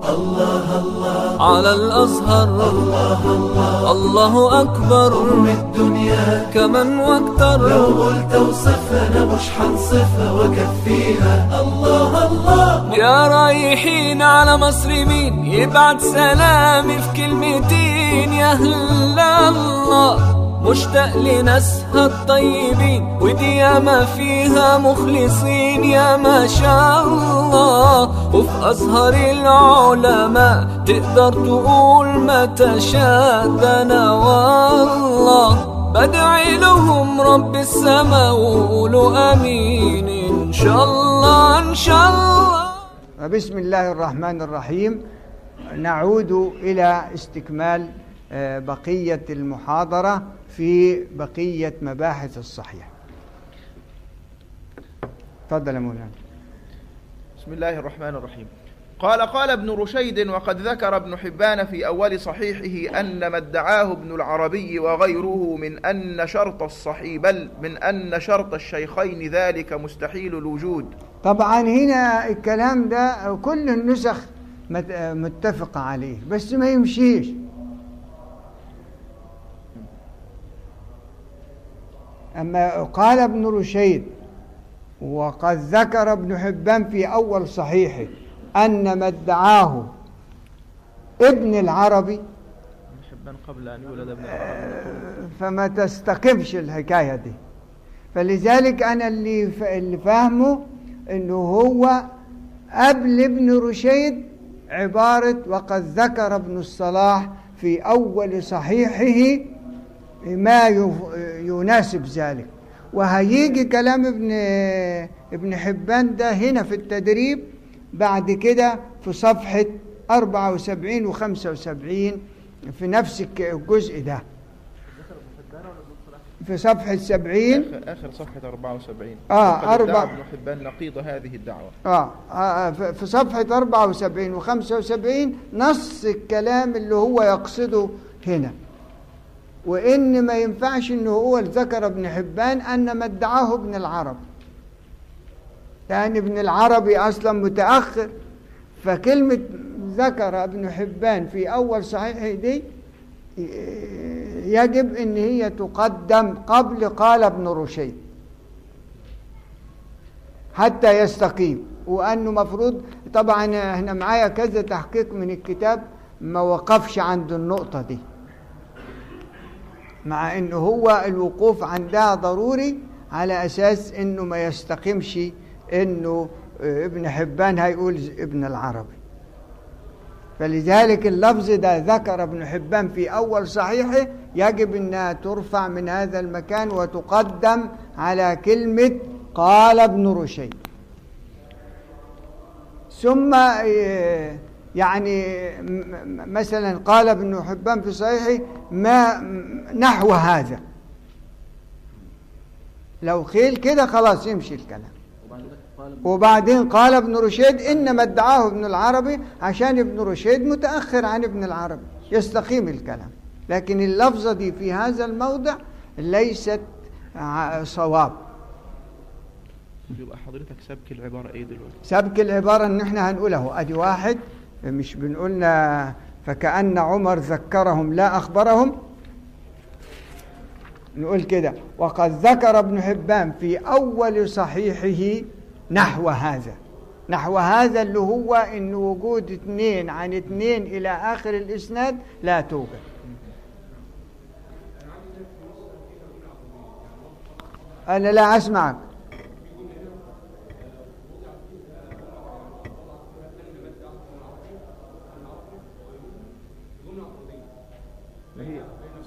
الله الله على الأزهر الله الله الله أكبر أم الدنيا كمن واكتر لو قلت اوصفها أنا مش حنصفها وأكفيها الله الله يا رايحين على مصر مين يبعت سلامي في كلمتين يا أهل الله مشتاق لناسها الطيبين ودي ياما فيها مخلصين يا ما شاء الله وفي أزهر العلماء تقدر تقول ما تشاء ده أنا والله بدعي لهم رب السما وقولوا امين ان شاء الله ان شاء الله بسم الله الرحمن الرحيم نعود إلى استكمال آه، بقية المحاضرة في بقية مباحث الصحيح تفضل يا مولانا بسم الله الرحمن الرحيم قال قال ابن رشيد وقد ذكر ابن حبان في أول صحيحه أن ما ادعاه ابن العربي وغيره من أن شرط الصحيح بل من أن شرط الشيخين ذلك مستحيل الوجود طبعا هنا الكلام ده كل النسخ مت- آه، متفقة عليه بس ما يمشيش أما قال ابن رشيد وقد ذكر ابن حبان في أول صحيحه أن ما ادعاه ابن العربي ابن حبان قبل أن يولد ابن العربي فما تستقمش الحكاية دي فلذلك أنا اللي ف... اللي فاهمه إنه هو قبل ابن رشيد عبارة وقد ذكر ابن الصلاح في أول صحيحه ما يف- يناسب ذلك وهيجي كلام ابن ابن حبان ده هنا في التدريب بعد كده في صفحة 74 و 75 في نفس الك- الجزء ده في صفحة 70 آخر, آخر صفحة 74 آه، وقد ادعى أربع. ابن حبان نقيض هذه الدعوة آه, آه في في صفحة 74 و 75 نص الكلام اللي هو يقصده هنا وإن ما ينفعش إنه هو ذكر ابن حبان أن ما ادعاه ابن العرب لأن ابن العربي أصلا متأخر فكلمة ذكر ابن حبان في أول صحيح دي يجب إن هي تقدم قبل قال ابن رشيد حتى يستقيم وانه مفروض طبعا احنا معايا كذا تحقيق من الكتاب ما وقفش عند النقطة دي مع انه هو الوقوف عندها ضروري على اساس انه ما يستقيمش انه اه، ابن حبان هيقول ابن العربي فلذلك اللفظ ده ذكر ابن حبان في أول صحيحه يجب أنها ترفع من هذا المكان وتقدم على كلمة قال ابن رشيد ثم آه، يعني م- م- مثلا قال ابن حبان في صحيحه ما م- نحو هذا لو قيل كده خلاص يمشي الكلام وبعدين قال ابن رشيد انما ادعاه ابن العربي عشان ابن رشيد متاخر عن ابن العربي يستقيم الكلام لكن اللفظه دي في هذا الموضع ليست ع- صواب يبقى حضرتك سبك العبارة ايه دلوقتي سبك العباره ان احنا هنقوله ادي واحد مش بنقولنا فكأن عمر ذكرهم لا أخبرهم نقول كده وقد ذكر ابن حبان في أول صحيحه نحو هذا نحو هذا اللي هو ان وجود اثنين عن اثنين الى اخر الاسناد لا توجد انا لا اسمعك ما هي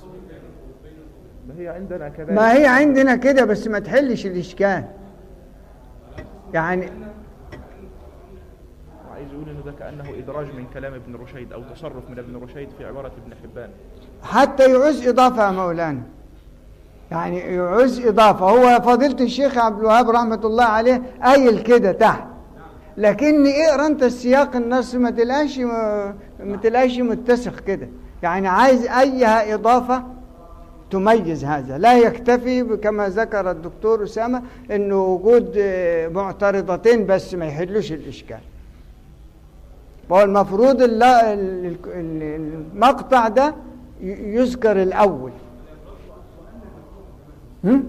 ما هي عندنا كذلك ما هي عندنا كده بس ما تحلش الاشكال يعني عايز يقول انه ده كانه ادراج من كلام ابن رشيد او تصرف من ابن رشيد في عباره ابن حبان حتى يعوز إضافة يا مولانا يعني يعوز إضافة هو فضيلة الشيخ عبد الوهاب رحمة الله عليه قايل كده تحت لكن اقرا انت السياق النص ما تلاقيش ما تلاقيش متسخ كده يعني عايز ايها اضافه تميز هذا لا يكتفي كما ذكر الدكتور اسامه انه وجود آه، معترضتين بس ما يحلوش الاشكال فهو المفروض الل- ال- ال- المقطع ده ي- يذكر الأول هم؟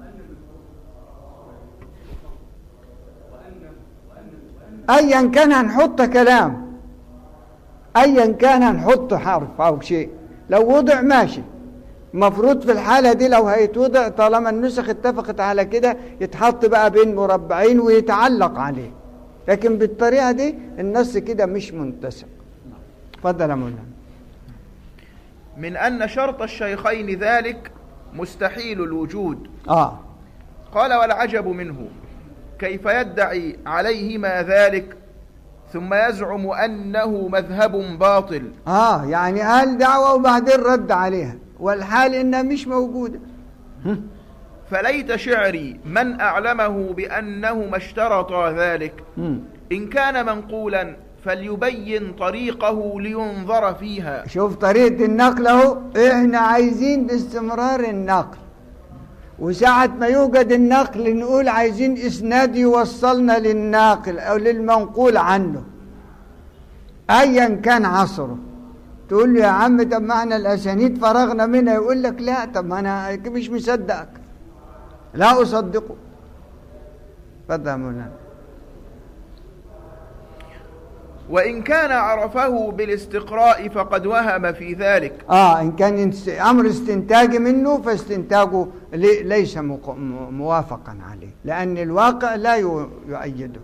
أيا كان هنحط كلام أيا كان هنحط حرف أو شيء لو وضع ماشي المفروض في الحالة دي لو هيتوضع طالما النسخ اتفقت على كده يتحط بقى بين مربعين ويتعلق عليه لكن بالطريقة دي النص كده مش منتسق اتفضل يا مولانا من أن شرط الشيخين ذلك مستحيل الوجود اه قال والعجب منه كيف يدعي عليهما ذلك ثم يزعم أنه مذهب باطل اه يعني قال دعوة وبعدين رد عليها والحال انها مش موجودة فليت شعري من أعلمه بأنهما اشترطا ذلك مم. إن كان منقولا فليبين طريقه لينظر فيها شوف طريقة النقل اهو احنا عايزين باستمرار النقل وساعة ما يوجد النقل نقول عايزين اسناد يوصلنا للناقل او للمنقول عنه ايا كان عصره تقول له يا عم طب ما احنا الاسانيد فرغنا منها يقول لك لا طب ما انا مش مصدقك لا اصدقه اتفضل يا مولانا وإن كان عرفه بالاستقراء فقد وهم في ذلك اه ان كان است- امر استنتاجي منه فاستنتاجه لي- ليس مق- م- موافقا عليه لان الواقع لا يو- يؤيده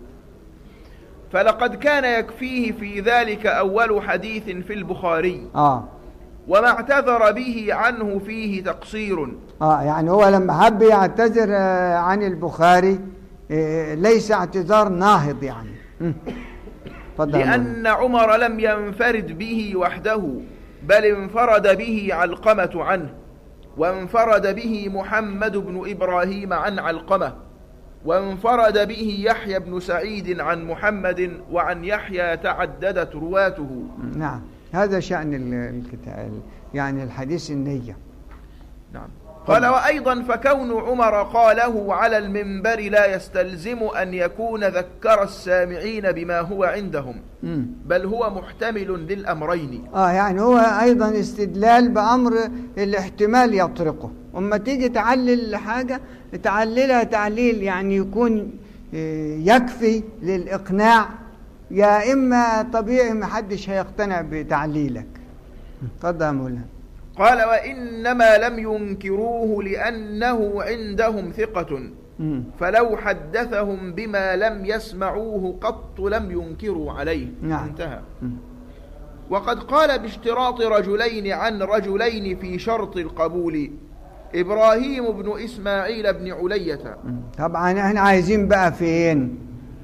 فلقد كان يكفيه في ذلك أول حديث في البخاري اه وما اعتذر به عنه فيه تقصير اه يعني هو لما حب يعتذر آه، عن البخاري آه، ليس اعتذار ناهض يعني مم. اتفضل يا مولانا. لأن عمر لم ينفرد به وحده بل انفرد به علقمة عنه وانفرد به محمد بن إبراهيم عن علقمة وانفرد به يحيى بن سعيد عن محمد وعن يحيى تعددت رواته نعم هذا شأن ال- الكتاب يعني الحديث النية نعم قال وأيضا فكون عمر قاله على المنبر لا يستلزم أن يكون ذكر السامعين بما هو عندهم مم. بل هو محتمل للأمرين اه يعني هو ايضا استدلال بامر الاحتمال يطرقه اما تيجي تعلل حاجه تعللها تعليل يعني يكون آه، يكفي للاقناع يا اما طبيعي ما حدش هيقتنع بتعليلك اتفضل يا مولانا قال وإنما لم ينكروه لأنه عندهم ثقة مم. فلو حدثهم بما لم يسمعوه قط لم ينكروا عليه نعم. انتهى مم. وقد قال باشتراط رجلين عن رجلين في شرط القبول إبراهيم بن إسماعيل بن علية مم. طبعا احنا عايزين بقى فين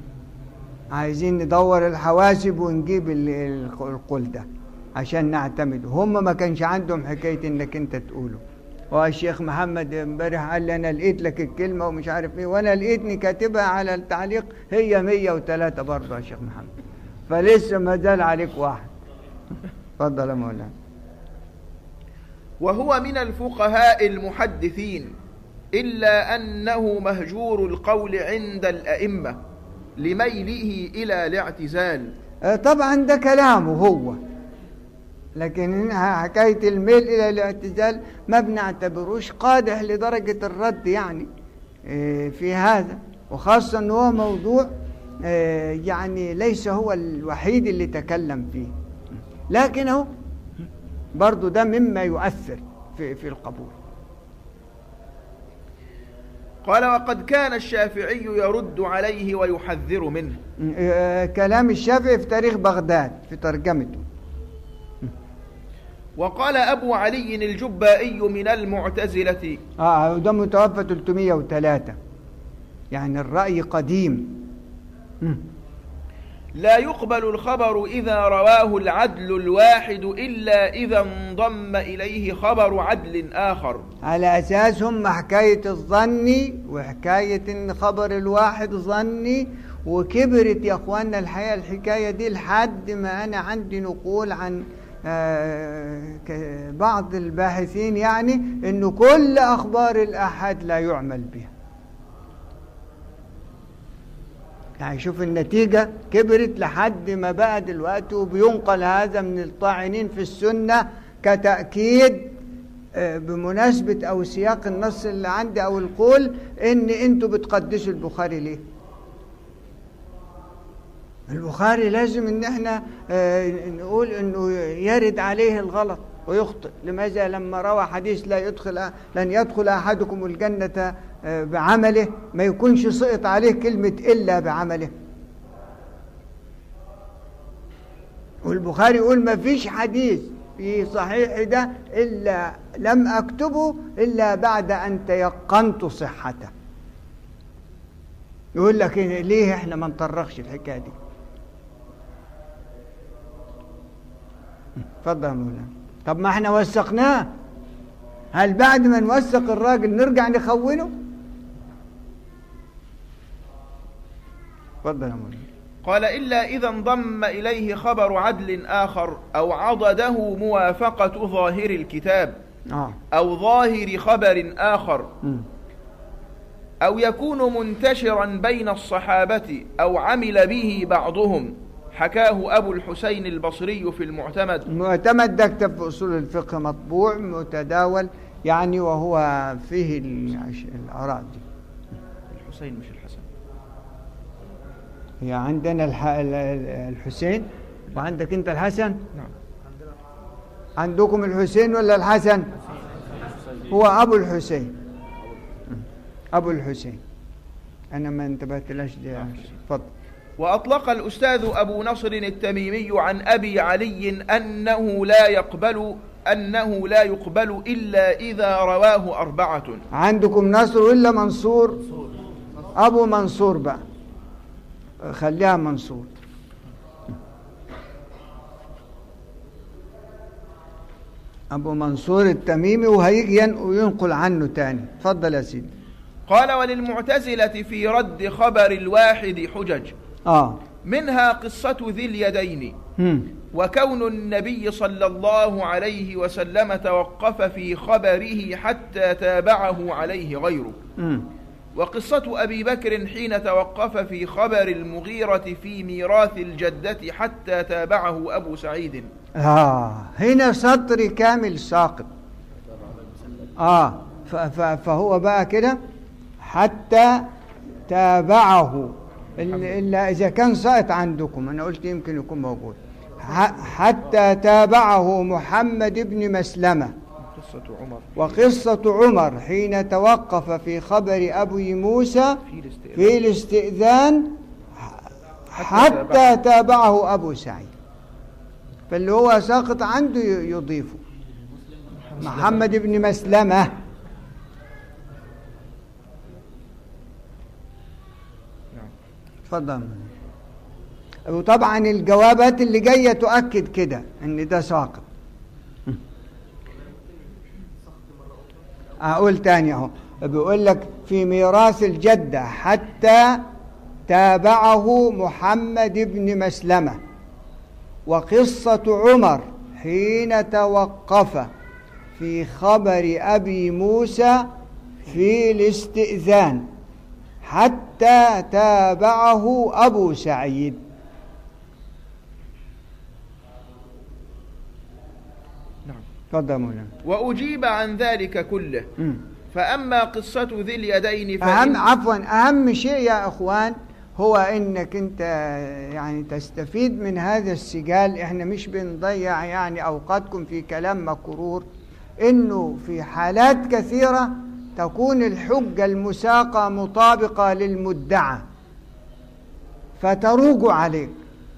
عايزين ندور الحواسب ونجيب ال- ال- القول ده عشان نعتمد هم ما كانش عندهم حكاية انك انت تقوله هو الشيخ محمد امبارح قال لي انا لقيت لك الكلمة ومش عارف ايه وانا لقيتني كاتبها على التعليق هي 103 برضه يا شيخ محمد فلسه ما زال عليك واحد اتفضل يا مولانا وهو من الفقهاء المحدثين إلا أنه مهجور القول عند الأئمة لميله إلى الاعتزال آه، طبعا ده كلامه هو لكن هنا حكاية الميل إلى الاعتزال ما بنعتبروش قادح لدرجة الرد يعني آه، في هذا وخاصة أنه هو موضوع آه، يعني ليس هو الوحيد اللي تكلم فيه لكنه برضو ده مما يؤثر في, في القبول قال وقد كان الشافعي يرد عليه ويحذر منه آه، كلام الشافعي في تاريخ بغداد في ترجمته وقال أبو علي الجبائي من المعتزلة اه وده متوفى 303 يعني الرأي قديم مم. لا يقبل الخبر إذا رواه العدل الواحد إلا إذا انضم إليه خبر عدل آخر على أساس هم حكاية الظني وحكاية إن خبر الواحد ظني وكبرت يا أخوانا الحقيقة الحكاية دي لحد ما أنا عندي نقول عن آه، ك- بعض الباحثين يعني إنه كل أخبار الأحد لا يعمل بها يعني شوف النتيجة كبرت لحد ما بقى دلوقتي وبينقل هذا من الطاعنين في السنة كتأكيد آه، بمناسبة أو سياق النص اللي عندي أو القول إن أنتوا بتقدسوا البخاري ليه؟ البخاري لازم ان احنا آه، نقول انه يرد عليه الغلط ويخطئ لماذا لما روى حديث لا يدخل لن يدخل احدكم الجنه آه، بعمله ما يكونش سقط عليه كلمه الا بعمله والبخاري يقول ما فيش حديث في صحيح ده الا لم اكتبه الا بعد ان تيقنت صحته يقول لك إيه، ليه احنا ما نطرقش الحكايه دي اتفضل يا مولانا طب ما احنا وثقناه هل بعد ما نوثق الراجل نرجع نخونه اتفضل يا مولانا قال إلا إذا انضم إليه خبر عدل آخر أو عضده موافقة ظاهر الكتاب اه أو ظاهر خبر آخر مم. أو يكون منتشرا بين الصحابة أو عمل به بعضهم حكاه أبو الحسين البصري في المعتمد المعتمد ده كتاب في اصول الفقه مطبوع متداول يعني وهو فيه العش- الاراء دي الحسين مش الحسن هي عندنا الح... ال- ال- الحسين وعندك انت الحسن نعم عندكم الحسين ولا الحسن هو ابو الحسين ابو الحسين انا ما انتبهتلاش دي يا شيخ. اتفضل وأطلق الأستاذ أبو نصر التميمي عن أبي علي أنه لا يقبل أنه لا يقبل إلا إذا رواه أربعة عندكم نصر ولا منصور ابو منصور بقى خليها منصور ابو منصور التميمي وهيجي ين- وينقل عنه تاني اتفضل يا سيدي قال وللمعتزلة في رد خبر الواحد حجج اه منها قصة ذي اليدين هم. وكون النبي صلى الله عليه وسلم توقف في خبره حتى تابعه عليه غيره هم. وقصة أبي بكر حين توقف في خبر المغيرة في ميراث الجدة حتى تابعه أبو سعيد آه هنا سطر كامل ساقط آه ف- ف- فهو بقى كده حتى تابعه إلا إلا إذا كان ساقط عندكم أنا قلت يمكن يكون موجود ح- حتى تابعه محمد بن مسلمة قصة عمر وقصة عمر حين توقف في خبر أبي موسى في الاستئذان في الاستئذان حتى تابعه أبو سعيد فاللي هو ساقط عنده ي- يضيفه محمد بن مسلمة نعم. تفضل وطبعا الجوابات اللي جاية تؤكد كده ان ده ساقط اقول تاني اهو بيقول لك في ميراث الجدة حتى تابعه محمد بن مسلمة وقصة عمر حين توقف في خبر أبي موسى في الاستئذان حتى تابعه أبو سعيد نعم تفضل يا مولانا وأجيب عن ذلك كله مم. فأما قصة ذي اليدين أهم فإن عفوا أهم شيء يا أخوان هو إنك أنت يعني تستفيد من هذا السجال إحنا مش بنضيع يعني أوقاتكم في كلام مكرور إنه في حالات كثيرة تكون الحجة المساقة مطابقة للمدعى فتروج عليك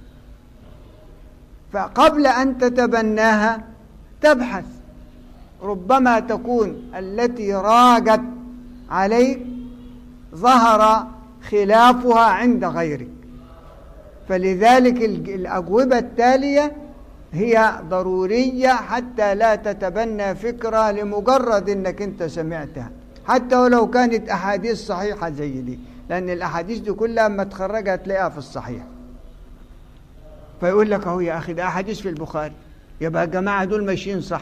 فقبل أن تتبناها تبحث ربما تكون التي راجت عليك ظهر خلافها عند غيرك فلذلك الج- الأجوبة التالية هي ضرورية حتى لا تتبنى فكرة لمجرد انك انت سمعتها حتى ولو كانت احاديث صحيحة زي دي لان الاحاديث دي كلها اما تخرجها تلاقيها في الصحيح فيقول لك اهو يا اخي ده احاديث في البخاري يبقى الجماعة دول ماشيين صح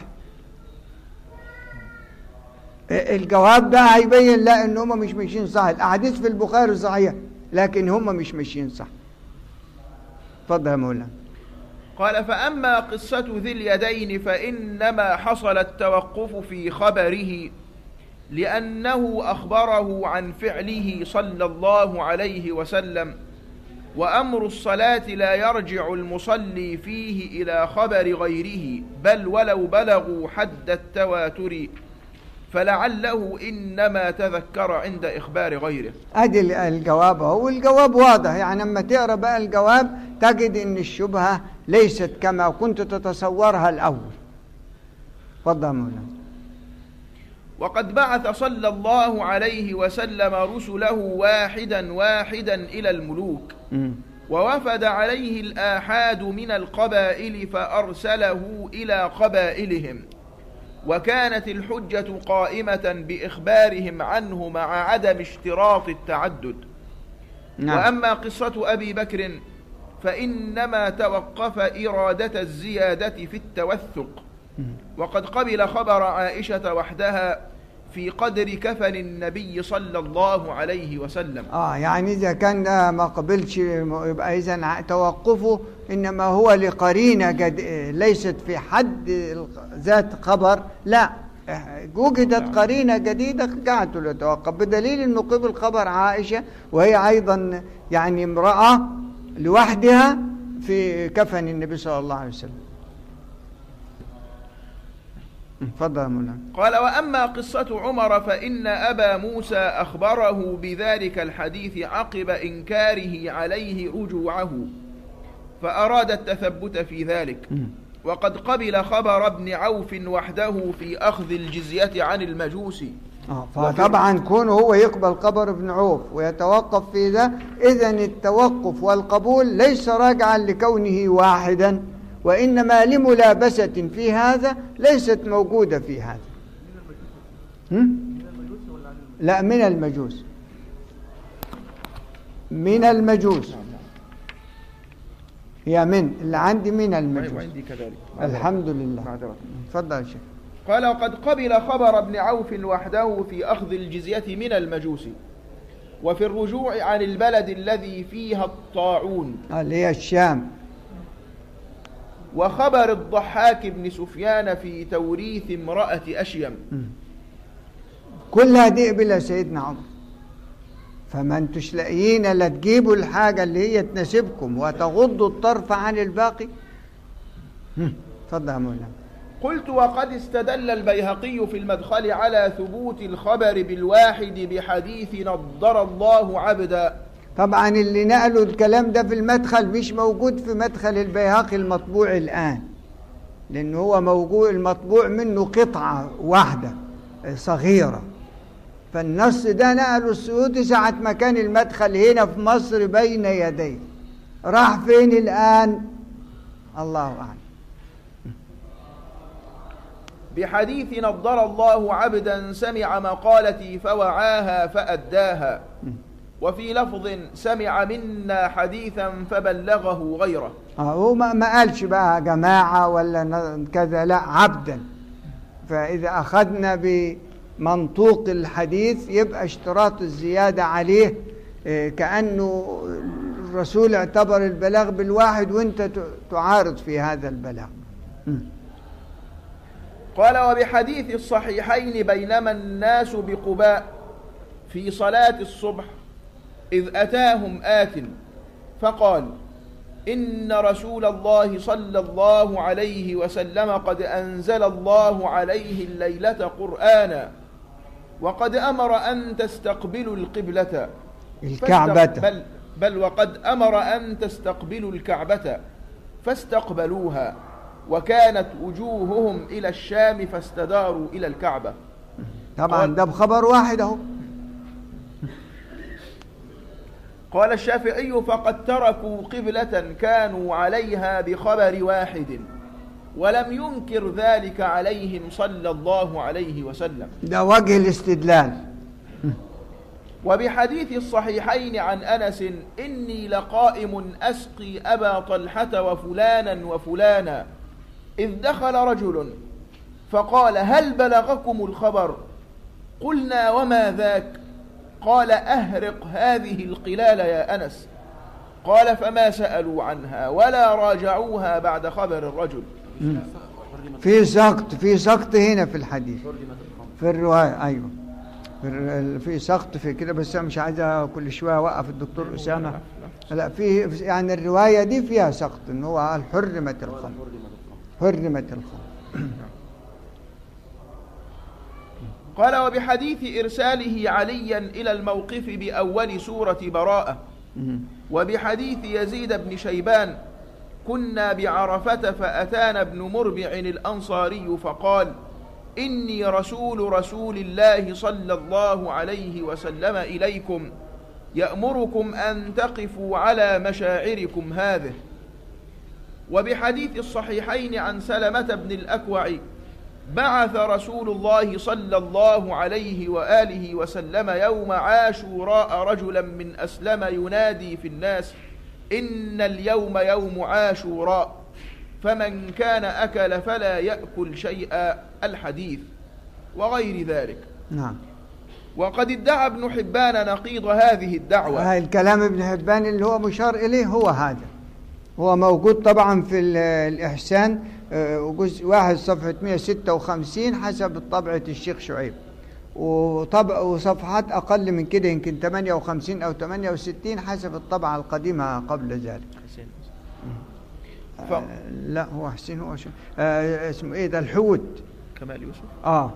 الجواب ده هيبين لا ان هم مش ماشيين صح الاحاديث في البخاري صحيح لكن هم مش ماشيين صح اتفضل يا مولانا قال فأما قصة ذي اليدين فإنما حصل التوقف في خبره لأنه أخبره عن فعله صلى الله عليه وسلم وأمر الصلاة لا يرجع المصلي فيه إلى خبر غيره بل ولو بلغوا حد التواتر فلعله إنما تذكر عند إخبار غيره ادي ال- الجواب اهو والجواب واضح يعني لما تقرا بقى الجواب تجد ان الشبهه ليست كما كنت تتصورها الاول اتفضل يا مولانا وقد بعث صلى الله عليه وسلم رسله واحدا واحدا إلى الملوك مم. ووفد عليه الآحاد من القبائل فأرسله إلى قبائلهم وكانت الحجة قائمة بإخبارهم عنه مع عدم اشتراط التعدد نعم وأما قصة أبي بكر فإنما توقف إرادة الزيادة في التوثق وقد قبل خبر عائشة وحدها في قدر كفن النبي صلى الله عليه وسلم اه يعني اذا كان ده ما قبلش يبقى اذا توقفه انما هو لقرينه جد... ليست في حد ذات خبر لا وجدت قرينه جديده جعلته ليتوقف بدليل انه قبل خبر عائشه وهي ايضا يعني امراه لوحدها في كفن النبي صلى الله عليه وسلم اتفضل يا مولانا قال وأما قصة عمر فإن أبا موسى أخبره بذلك الحديث عقب إنكاره عليه رجوعه فأراد التثبت في ذلك وقد قبل خبر ابن عوف وحده في أخذ الجزية عن المجوس آه، فطبعا كونه هو يقبل قبر ابن عوف ويتوقف في ذا اذا التوقف والقبول ليس راجعا لكونه واحدا وانما لملابسه في هذا ليست موجوده في هذا هم؟ لا من المجوس من المجوس هي من اللي عندي من المجوس وعندي كذلك الحمد لله معذرة. تفضل يا شيخ قال وقد قبل خبر ابن عوف وحده في أخذ الجزية من المجوس وفي الرجوع عن البلد الذي فيها الطاعون اللي هي الشام وخبر الضحاك بن سفيان في توريث امرأة أشيم كلها دي قبلها سيدنا عمر فما انتوش لاقيين لا تجيبوا الحاجة اللي هي تناسبكم وتغضوا الطرف عن الباقي هم، اتفضل يا مولانا قلت وقد استدل البيهقي في المدخل على ثبوت الخبر بالواحد بحديث نضر الله عبدا طبعا اللي نقلوا الكلام ده في المدخل مش موجود في مدخل البيهقي المطبوع الآن لأن هو موجود المطبوع منه قطعة واحدة صغيرة فالنص ده نقله السيوطي ساعة ما كان المدخل هنا في مصر بين يديه راح فين الآن الله أعلم بحديث نضر الله عبدا سمع مقالتي فوعاها فأداها وفي لفظ سمع منا حديثا فبلغه غيره آه، هو ما ما قالش بقى جماعة ولا ن- كذا لا عبدا فإذا أخذنا بمنطوق الحديث يبقى اشتراط الزيادة عليه آه، كأنه الرسول اعتبر البلاغ بالواحد وانت ت- تعارض في هذا البلاغ مم. قال وبحديث الصحيحين بينما الناس بقباء في صلاة الصبح إذ أتاهم آت فقال إن رسول الله صلى الله عليه وسلم قد أنزل الله عليه الليلة قرآنا وقد أمر أن تستقبلوا القبلة الكعبة. فاستق- بل, بل وقد أمر أن تستقبلوا الكعبة فاستقبلوها وكانت وجوههم إلى الشام فاستداروا إلى الكعبة طبعا قال- ده بخبر واحد اهو قال الشافعي فقد تركوا قبلة كانوا عليها بخبر واحد ولم ينكر ذلك عليهم صلى الله عليه وسلم ده وجه الاستدلال وبحديث الصحيحين عن أنس إني لقائم أسقي أبا طلحة وفلانا وفلانا إذ دخل رجل فقال هل بلغكم الخبر قلنا وما ذاك قال أهرق هذه القلال يا أنس قال فما سألوا عنها ولا راجعوها بعد خبر الرجل في سقط في سقط هنا في الحديث في الرواية أيوة في, ال- في سقط في كده بس أنا مش عايز كل شوية أوقف الدكتور أسامة لا في يعني الرواية دي فيها سقط إن هو قال حرمت الخمر حرمت الخمر قال وبحديث إرساله عليا إلى الموقف بأول سورة براءة وبحديث يزيد بن شيبان كنا بعرفة فأتانا ابن مربع الأنصاري فقال إني رسول رسول الله صلى الله عليه وسلم إليكم يأمركم أن تقفوا على مشاعركم هذه وبحديث الصحيحين عن سلمة بن الأكوع بعث رسول الله صلى الله عليه وآله وسلم يوم عاشوراء رجلا من أسلم ينادي في الناس إن اليوم يوم عاشوراء فمن كان أكل فلا يأكل شيئا الحديث وغير ذلك نعم وقد ادعى ابن حبان نقيض هذه الدعوة هاي الكلام ابن حبان اللي هو مشار إليه هو هذا هو موجود طبعا في ال- الإحسان آه، جزء واحد صفحة 156 حسب طبعة الشيخ شعيب وطبع وصفحات أقل من كده يمكن 58 أو 68 حسب الطبعة القديمة قبل ذلك ف... آه، لا هو حسين هو شو آه اسمه إيه ده الحوت كمال يوسف آه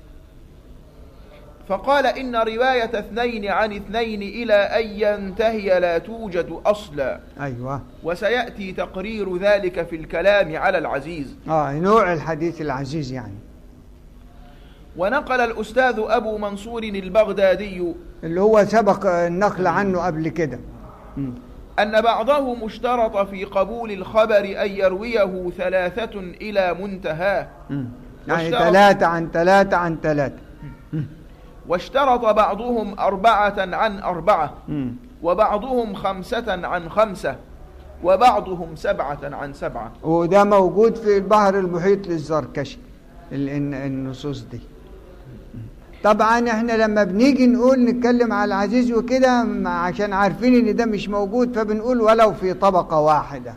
فقال إن رواية اثنين عن اثنين إلى أن ينتهي لا توجد أصلا أيوه وسيأتي تقرير ذلك في الكلام على العزيز آه نوع الحديث العزيز يعني ونقل الأستاذ أبو منصور البغدادي اللي هو سبق النقل عنه قبل كده مم. أن بعضهم اشترط في قبول الخبر أن يرويه ثلاثة إلى منتهاه مم. يعني واشترط- ثلاثة عن ثلاثة عن ثلاثة واشترط بعضهم أربعة عن أربعة مم. وبعضهم خمسة عن خمسة وبعضهم سبعة عن سبعة وده موجود في البحر المحيط للزركشي ال- الن- النصوص دي طبعا احنا لما بنيجي نقول نتكلم على العزيز وكده م- عشان عارفين ان ده مش موجود فبنقول ولو في طبقة واحدة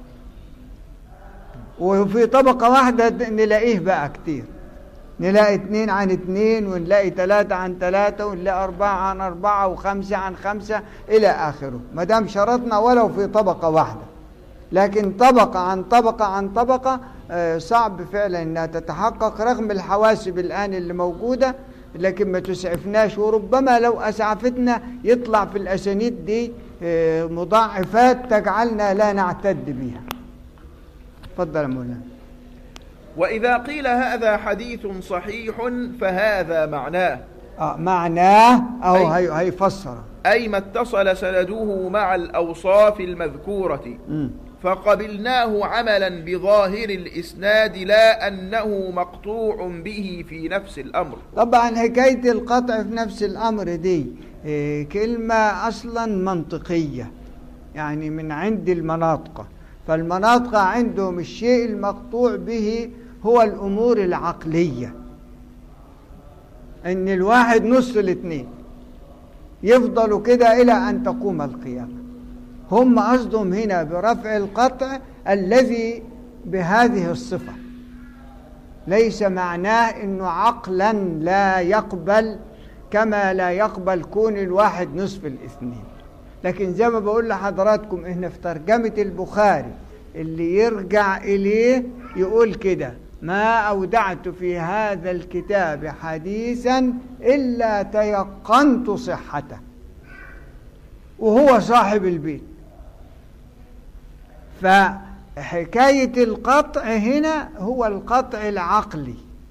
وفي طبقة واحدة د- نلاقيه بقى كتير نلاقي اتنين عن اتنين ونلاقي تلاتة عن تلاتة ونلاقي أربعة عن أربعة وخمسة عن خمسة إلى آخره ما دام شرطنا ولو في طبقة واحدة لكن طبقة عن طبقة عن طبقة آه، صعب فعلا انها تتحقق رغم الحواسب الآن اللي موجودة لكن ما تسعفناش وربما لو أسعفتنا يطلع في الأسانيد دي آه، مضاعفات تجعلنا لا نعتد بها تفضل يا مولانا وإذا قيل هذا حديث صحيح فهذا معناه آه معناه أو أي. هي هيفسر أي ما اتصل سنده مع الأوصاف المذكورة مم. فقبلناه عملا بظاهر الإسناد لا أنه مقطوع به في نفس الأمر طبعا حكاية القطع في نفس الأمر دي إيه، كلمة أصلا منطقية يعني من عند المناطق فالمناطق عندهم الشيء المقطوع به هو الأمور العقلية إن الواحد نص الاثنين يفضلوا كده إلى أن تقوم القيامة هم قصدهم هنا برفع القطع الذي بهذه الصفة ليس معناه انه عقلا لا يقبل كما لا يقبل كون الواحد نصف الاثنين لكن زي ما بقول لحضراتكم احنا في ترجمة البخاري اللي يرجع اليه يقول كده ما اودعت في هذا الكتاب حديثا الا تيقنت صحته وهو صاحب البيت فحكاية القطع هنا هو القطع العقلي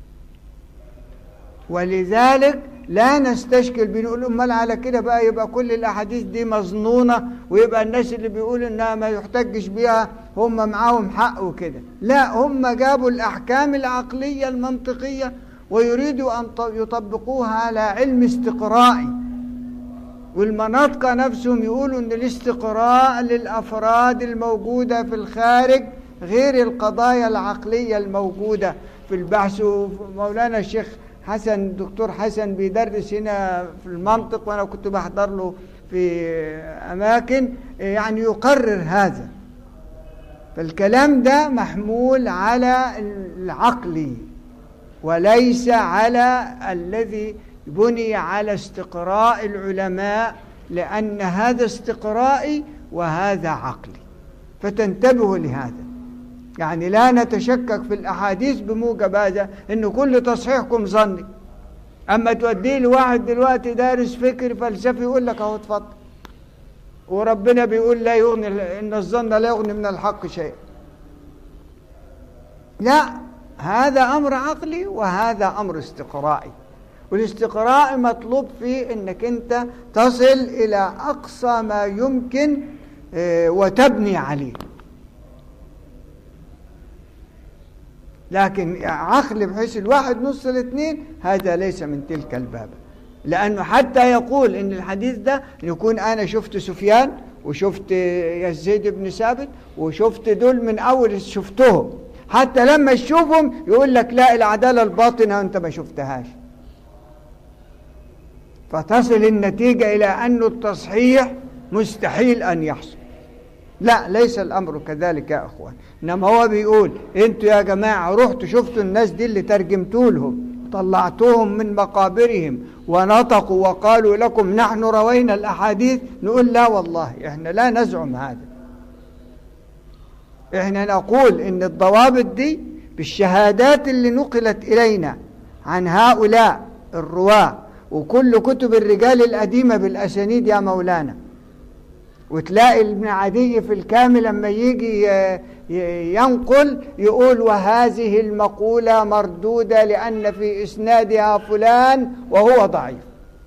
ولذلك لا نستشكل بنقول امال على كده بقى يبقى كل الاحاديث دي مظنونه ويبقى الناس اللي بيقول انها ما يحتجش بيها هم معاهم حق وكده لا هم جابوا الاحكام العقليه المنطقيه ويريدوا ان ط- يطبقوها على علم استقرائي والمناطق نفسهم يقولوا ان الاستقراء للافراد الموجوده في الخارج غير القضايا العقليه الموجوده في البحث مولانا الشيخ حسن دكتور حسن بيدرس هنا في المنطق وأنا كنت بحضر له في أماكن يعني يقرر هذا فالكلام ده محمول على العقل وليس على الذي بني على استقراء العلماء لأن هذا استقرائي وهذا عقلي فتنتبهوا لهذا يعني لا نتشكك في الأحاديث بموجب هذا إنه كل تصحيحكم ظني أما توديه لواحد دلوقتي دارس فكر فلسفي يقول لك أهو اتفضل وربنا بيقول لا يغني إن الظن لا يغني من الحق شيء لا هذا أمر عقلي وهذا أمر استقرائي والاستقراء مطلوب فيه انك انت تصل الى اقصى ما يمكن آه، وتبني عليه لكن عقل بحيث الواحد نص الاثنين هذا ليس من تلك الباب لأنه حتى يقول إن الحديث ده يكون أنا شفت سفيان وشفت يزيد بن ثابت وشفت دول من أول شفتهم حتى لما تشوفهم يقول لك لا العدالة الباطنة وأنت ما شفتهاش فتصل النتيجة إلى أن التصحيح مستحيل أن يحصل لا ليس الأمر كذلك يا أخوان إنما هو بيقول أنتوا يا جماعة رحتوا شفتوا الناس دي اللي ترجمتوا لهم طلعتوهم من مقابرهم ونطقوا وقالوا لكم نحن روينا الأحاديث نقول لا والله إحنا لا نزعم هذا إحنا نقول إن الضوابط دي بالشهادات اللي نقلت إلينا عن هؤلاء الرواة وكل كتب الرجال القديمة بالأسانيد يا مولانا وتلاقي ابن عدي في الكامل لما يجي ينقل يقول وهذه المقولة مردودة لأن في إسنادها فلان وهو ضعيف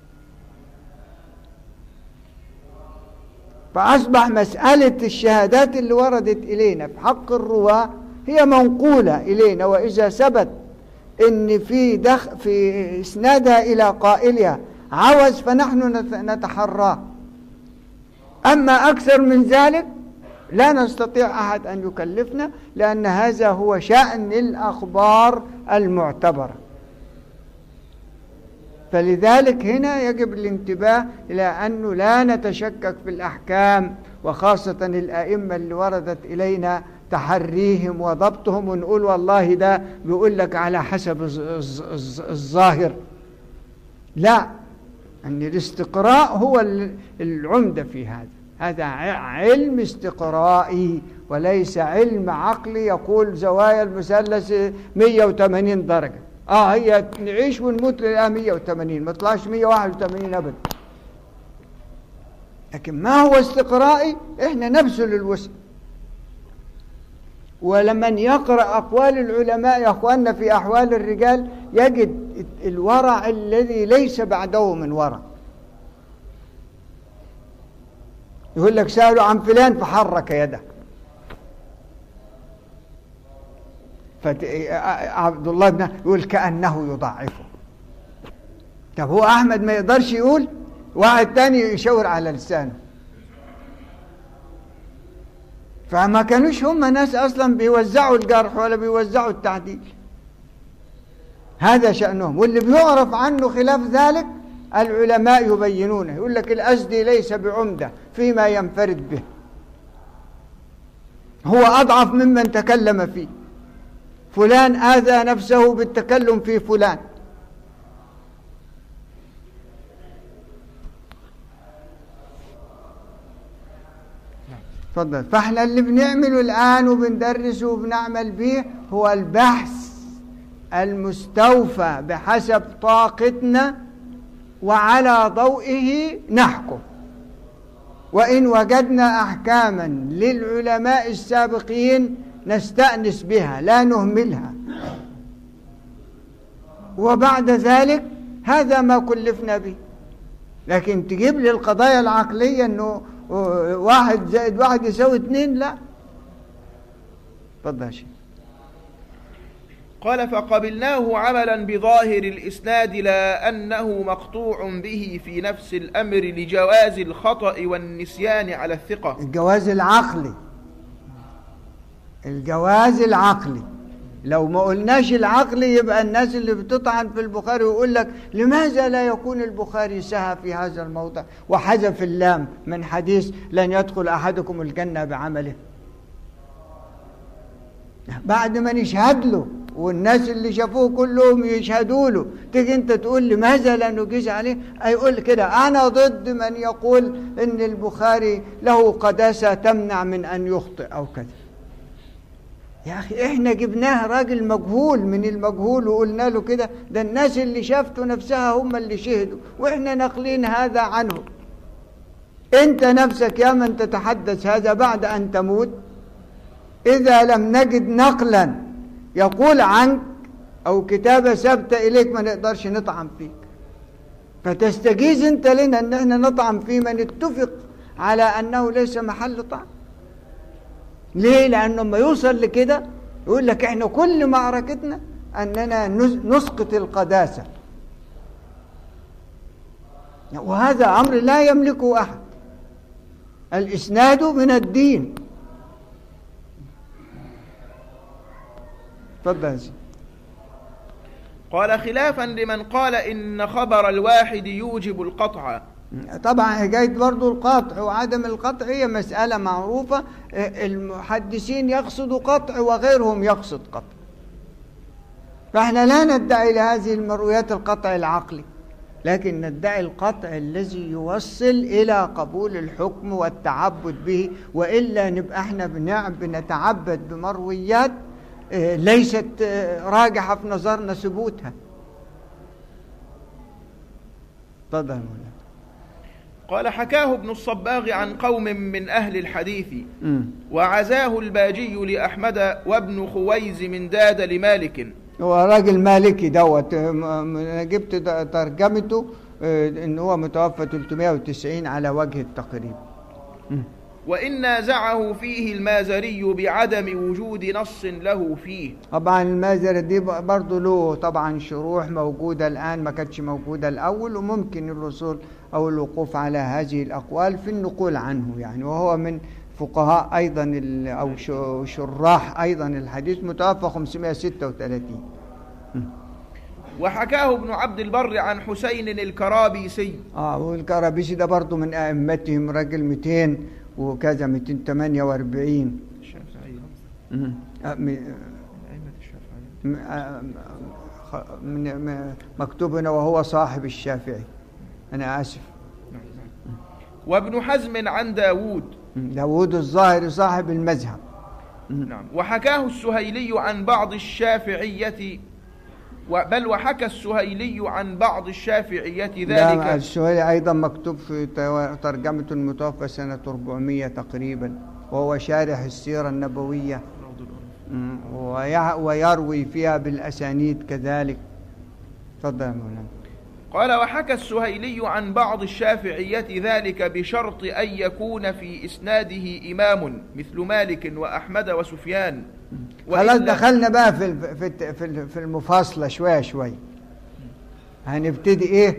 فأصبح مسألة الشهادات اللي وردت إلينا في حق الرواة هي منقولة إلينا وإذا ثبت إن في دخ في إسنادها إلى قائلها عوز فنحن نتحراه أما أكثر من ذلك لا نستطيع أحد أن يكلفنا لأن هذا هو شأن الأخبار المعتبرة فلذلك هنا يجب الانتباه إلى أنه لا نتشكك في الأحكام وخاصة الأئمة اللي وردت إلينا تحريهم وضبطهم ونقول والله ده بيقول لك على حسب الظاهر لا أن الاستقراء هو العمدة في هذا هذا علم استقرائي وليس علم عقلي يقول زوايا المثلث 180 درجة اه هي نعيش ونموت للآن 180 ما طلعش 181 أبدا لكن ما هو استقرائي احنا نبذل الوسع ولمن يقرأ أقوال العلماء يا أخواننا في أحوال الرجال يجد الورع الذي ليس بعده من ورع يقول لك سألوا عن فلان فحرك يده عبد الله بن يقول كأنه يضعفه طب هو أحمد ما يقدرش يقول واحد تاني يشاور على لسانه فما كانوش هم ناس أصلا بيوزعوا الجرح ولا بيوزعوا التعديل هذا شأنهم واللي بيعرف عنه خلاف ذلك العلماء يبينونه يقول لك الأزدي ليس بعمدة فيما ينفرد به هو أضعف ممن تكلم فيه فلان آذى نفسه بالتكلم في فلان تفضل فاحنا اللي بنعمله الآن وبندرسه وبنعمل به هو البحث المستوفى بحسب طاقتنا وعلى ضوئه نحكم وإن وجدنا أحكاما للعلماء السابقين نستأنس بها لا نهملها وبعد ذلك هذا ما كلفنا به لكن تجيب لي القضايا العقلية أنه واحد زائد واحد يساوي اثنين لا تفضل شيخ قال فقبلناه عملا بظاهر الإسناد لا أنه مقطوع به في نفس الأمر لجواز الخطأ والنسيان على الثقة الجواز العقلي الجواز العقلي لو ما قلناش العقلي يبقى الناس اللي بتطعن في البخاري ويقول لك لماذا لا يكون البخاري سهى في هذا الموضع وحذف اللام من حديث لن يدخل أحدكم الجنة بعمله بعد ما نشهد له والناس اللي شافوه كلهم يشهدوا له تيجي انت تقول لماذا لا نجيز عليه يقول كده انا ضد من يقول ان البخاري له قداسه تمنع من ان يخطئ او كذا يا اخي احنا جبناه راجل مجهول من المجهول وقلنا له كده ده الناس اللي شافته نفسها هم اللي شهدوا واحنا ناقلين هذا عنه انت نفسك يا من تتحدث هذا بعد ان تموت اذا لم نجد نقلا يقول عنك او كتابه ثابته اليك ما نقدرش نطعن فيك فتستجيز انت لنا ان احنا نطعن في من اتفق على انه ليس محل طعن ليه لانه لما يوصل لكده يقول لك احنا كل معركتنا اننا نسقط القداسه وهذا امر لا يملكه احد الاسناد من الدين تفضل يا سيدي. قال خلافا لمن قال إن خبر الواحد يوجب القطع طبعا حكايه برضو القطع وعدم القطع هي مسألة معروفة المحدثين يقصدوا قطع وغيرهم يقصد قطع فاحنا لا ندعي لهذه المرويات القطع العقلي لكن ندعي القطع الذي يوصل إلى قبول الحكم والتعبد به وإلا نبقى احنا بنع- بنتعبد بمرويات آه، ليست آه، راجحة في نظرنا ثبوتها تفضل يا مولانا قال حكاه ابن الصباغ عن قوم من أهل الحديث مم. وعزاه الباجي لأحمد وابن خويز من داد لمالك هو راجل مالكي دوت م- م- أنا جبت د- ترجمته آه، ان هو متوفى 390 على وجه التقريب وإن نازعه فيه المازري بعدم وجود نص له فيه طبعا المازرة دي ب- برضه له طبعا شروح موجودة الآن ما كانتش موجودة الأول وممكن الوصول أو الوقوف على هذه الأقوال في النقول عنه يعني وهو من فقهاء أيضا ال- أو ش- شراح أيضا الحديث متوفى 536 وحكاه ابن عبد البر عن حسين الكرابيسي اه والكرابيسي ده برضه من أئمتهم راجل 200 وكذا 248 الشافعي مم. آه، م- أئمة الشافعي م- آه، خ- من م- مكتوب هنا وهو صاحب الشافعي أنا آسف وابن حزم عن داود داود الظاهري صاحب المذهب نعم وحكاه السهيلي عن بعض الشافعية و- بل وحكى السهيلي عن بعض الشافعية ده ذلك السؤال أيضا مكتوب في تو- ترجمة المتوفى سنة 400 تقريبا وهو شارح السيرة النبوية مم. ويع- ويروي فيها بالأسانيد كذلك تفضل يا مولانا قال وحكى السهيلي عن بعض الشافعية ذلك بشرط أن يكون في إسناده إمام مثل مالك وأحمد وسفيان خلاص وإلا- دخلنا بقى في الف- في الت- في ال- في المفاصلة شوية شوية هنبتدي ايه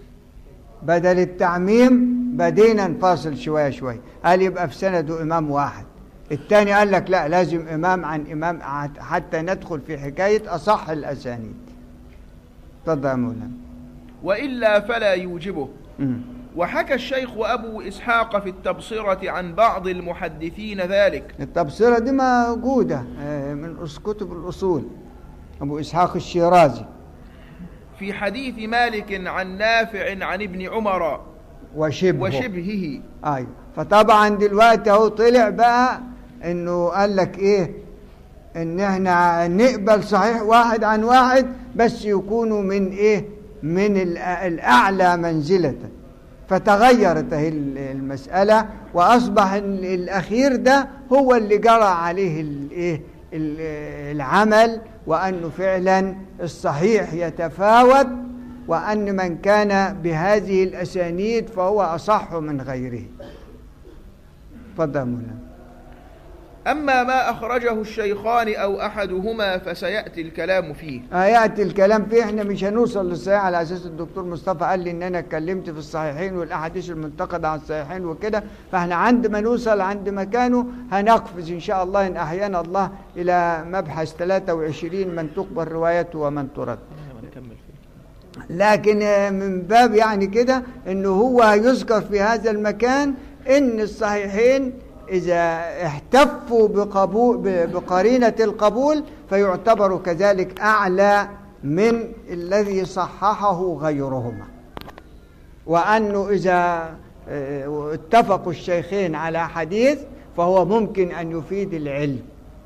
بدل التعميم بدينا نفاصل شوية شوية قال يبقى في سنده إمام واحد الثاني قال لك لا لازم إمام عن إمام عت- حتى ندخل في حكاية أصح الأسانيد تفضل يا مولانا وإلا فلا يوجبه مم. وحكى الشيخ أبو إسحاق في التبصرة عن بعض المحدثين ذلك التبصرة دي موجودة آه، من أس- كتب الأصول أبو إسحاق الشيرازي في حديث مالك عن نافع عن ابن عمر وشبهه وشبهه ايوه فطبعا دلوقتي اهو طلع بقى انه قال لك ايه ان احنا نقبل صحيح واحد عن واحد بس يكونوا من ايه من الأ- الاعلى منزله فتغيرت اهي ال- المساله واصبح ال- الاخير ده هو اللي جرى عليه الايه ال- العمل وانه فعلا الصحيح يتفاوت وأن من كان بهذه الأسانيد فهو أصح من غيره تفضل يا مولانا أما ما أخرجه الشيخان أو أحدهما فسيأتي الكلام فيه ياتي الكلام فيه احنا مش هنوصل للصحيح على اساس الدكتور مصطفى قال لي ان انا اتكلمت في الصحيحين والاحاديث المنتقده عن الصحيحين وكده فاحنا عند ما نوصل عند مكانه هنقفز ان شاء الله ان احيانا الله الى مبحث 23 من تقبل روايته ومن ترد نكمل فيه لكن آه، من باب يعني كده انه هو يذكر في هذا المكان ان الصحيحين اذا احتفوا بقبول ب- بقرينه القبول فيعتبر كذلك اعلى من الذي صححه غيرهما وانه اذا آه، اتفقوا الشيخين على حديث فهو ممكن ان يفيد العلم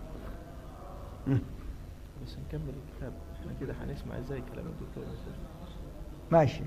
بس نكمل الكتاب احنا كده هنسمع ازاي كلام الدكتور ماشي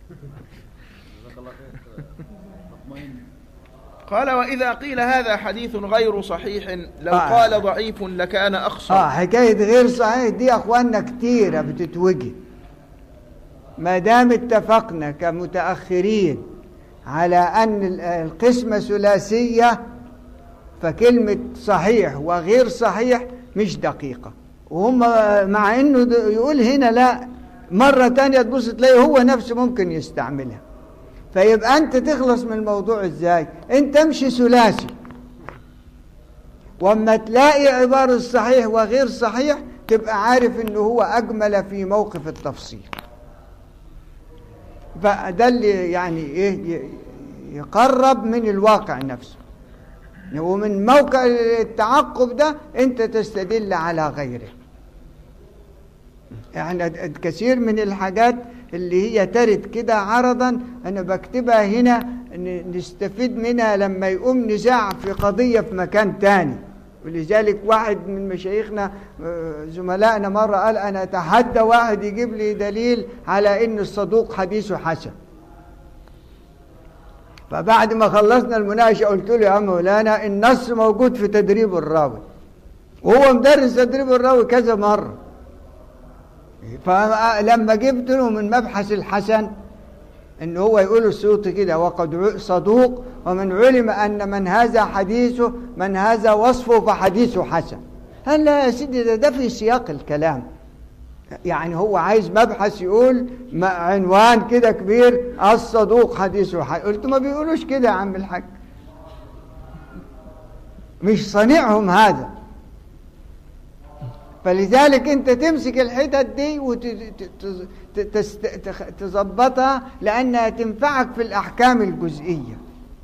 قال وإذا قيل هذا حديث غير صحيح لو آه. قال ضعيف لكان أخصر اه حكايه غير صحيح دي يا اخواننا كتيره بتتوجد ما دام اتفقنا كمتاخرين على ان ال- القسمه ثلاثيه فكلمه صحيح وغير صحيح مش دقيقه وهم مع انه د- يقول هنا لا مره تانية تبص تلاقي هو نفسه ممكن يستعملها فيبقى انت تخلص من الموضوع ازاي انت امشي ثلاثي واما تلاقي عبارة صحيح وغير صحيح تبقى عارف انه هو اجمل في موقف التفصيل فده اللي يعني ايه ي- يقرب من الواقع نفسه ومن موقع التعقب ده انت تستدل على غيره يعني كثير من الحاجات اللي هي ترد كده عرضا انا بكتبها هنا ن- نستفيد منها لما يقوم نزاع في قضية في مكان تاني ولذلك واحد من مشايخنا آه، زملائنا مرة قال أنا أتحدى واحد يجيب لي دليل على إن الصدوق حديثه حسن فبعد ما خلصنا المناقشة قلت له يا عم مولانا النص موجود في تدريب الراوي وهو مدرس تدريب الراوي كذا مرة فلما جبت له من مبحث الحسن ان هو يقول السيوطي كده وقد ع- صدوق ومن علم ان من هذا حديثه من هذا وصفه فحديثه حسن قال لا يا سيدي ده, ده في سياق الكلام يعني هو عايز مبحث يقول م- عنوان كده كبير الصدوق حديثه حسن قلت ما بيقولوش كده يا عم الحاج مش صنيعهم هذا فلذلك انت تمسك الحتت دي وتظبطها لانها تنفعك في الاحكام الجزئيه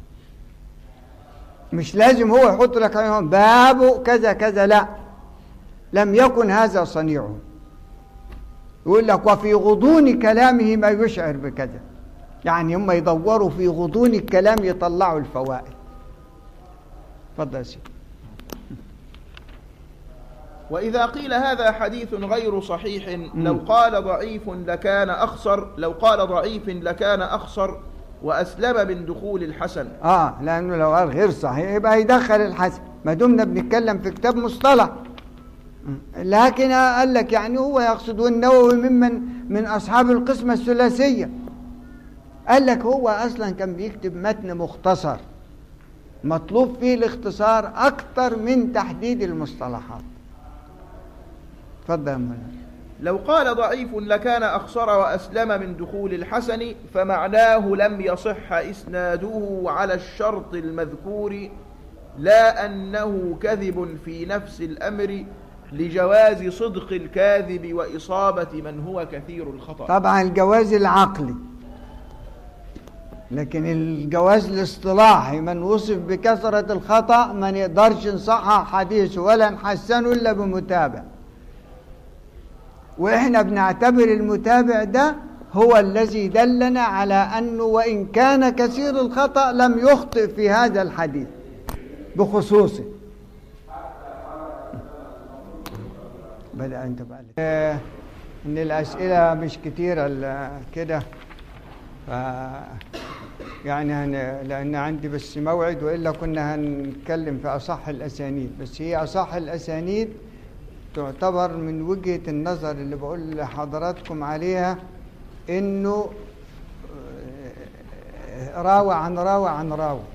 مش لازم هو يحط لك عنوان باب كذا كذا لا لم يكن هذا صنيعه يقول لك وفي غضون كلامه ما يشعر بكذا يعني هم يدوروا في غضون الكلام يطلعوا الفوائد اتفضل يا سيدي وإذا قيل هذا حديث غير صحيح لو قال ضعيف لكان أخسر لو قال ضعيف لكان أخسر وأسلم من دخول الحسن اه لانه لو قال غير صحيح يبقى يدخل الحسن ما دمنا بنتكلم في كتاب مصطلح لكن قال لك يعني هو يقصد والنووي ممن من اصحاب القسمه الثلاثيه قال لك هو اصلا كان بيكتب متن مختصر مطلوب فيه الاختصار اكتر من تحديد المصطلحات اتفضل يا مولانا لو قال ضعيف لكان أخسر وأسلم من دخول الحسن فمعناه لم يصح إسناده على الشرط المذكور لا أنه كذب في نفس الأمر لجواز صدق الكاذب وإصابة من هو كثير الخطأ طبعا الجواز العقلي لكن الجواز الاصطلاحي من وصف بكثرة الخطأ ما نقدرش نصحح حديثه ولا نحسنه إلا بمتابع وإحنا بنعتبر المتابع ده هو الذي دلنا على أنه وإن كان كثير الخطأ لم يخطئ في هذا الحديث بخصوصه بدأ أنت بقى آه، إن الأسئلة مش كتيرة ال- كده ف يعني هن... لأن عندي بس موعد وإلا كنا هنتكلم في أصح الأسانيد بس هي أصح الأسانيد تعتبر من وجهة النظر اللي بقول لحضراتكم عليها إنه آه، راوي عن راوي عن راوي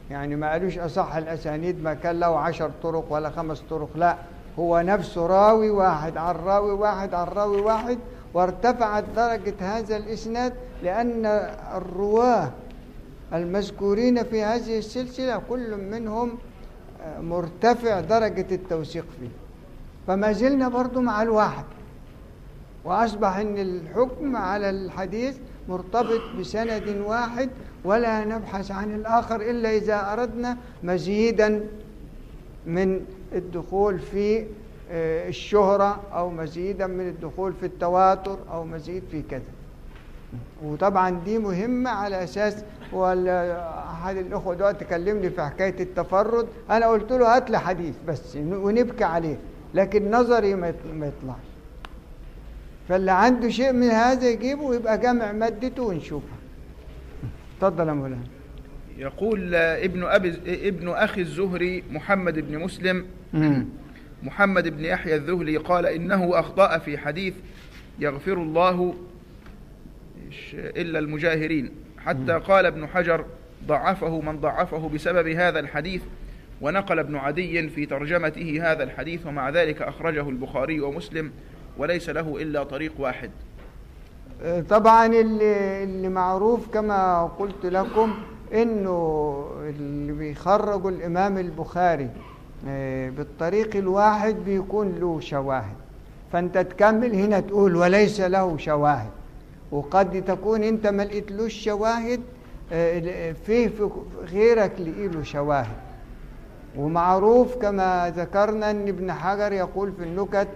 يعني ما قالوش أصح الأسانيد ما كان له عشر طرق ولا خمس طرق لا هو نفسه راوي واحد عن راوي واحد عن راوي واحد وارتفعت درجة هذا الإسناد لأن الرواه المذكورين في هذه السلسلة كل منهم آه، مرتفع درجة التوثيق فيه فما زلنا برضو مع الواحد وأصبح أن الحكم على الحديث مرتبط بسند واحد ولا نبحث عن الآخر إلا إذا أردنا مزيدا من الدخول في آه، الشهرة أو مزيدا من الدخول في التواتر أو مزيد في كذا وطبعا دي مهمة على أساس هو ال- أحد الأخوة دلوقتي كلمني في حكاية التفرد أنا قلت له هات لي حديث بس ونبكي عليه لكن نظري ما يط- ما يطلعش فاللي عنده شيء من هذا يجيبه ويبقى جامع مادته ونشوفها اتفضل يا مولانا يقول آه، ابن أبي ابن أخي الزهري محمد بن مسلم محمد بن يحيى الذهلي قال إنه أخطأ في حديث يغفر الله إيش- إلا المجاهرين حتى قال ابن حجر ضعفه من ضعفه بسبب هذا الحديث ونقل ابن عدي في ترجمته هذا الحديث ومع ذلك أخرجه البخاري ومسلم وليس له إلا طريق واحد طبعا اللي, اللي معروف كما قلت لكم انه اللي بيخرجوا الامام البخاري آه، بالطريق الواحد بيكون له شواهد فانت تكمل هنا تقول وليس له شواهد وقد تكون انت ما لقيتلوش شواهد آه، فيه في غيرك لقي له شواهد ومعروف كما ذكرنا ان ابن حجر يقول في النكت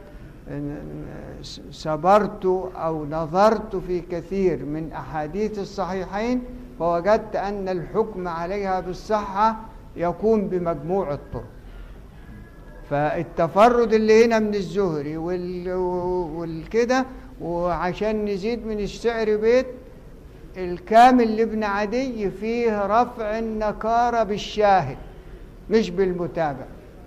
صبرت او نظرت في كثير من احاديث الصحيحين فوجدت ان الحكم عليها بالصحه يكون بمجموع الطرق فالتفرد اللي هنا من الزهري وال- والكده وعشان نزيد من الشعر بيت الكامل لابن عدي فيه رفع النكارة بالشاهد مش بالمتابع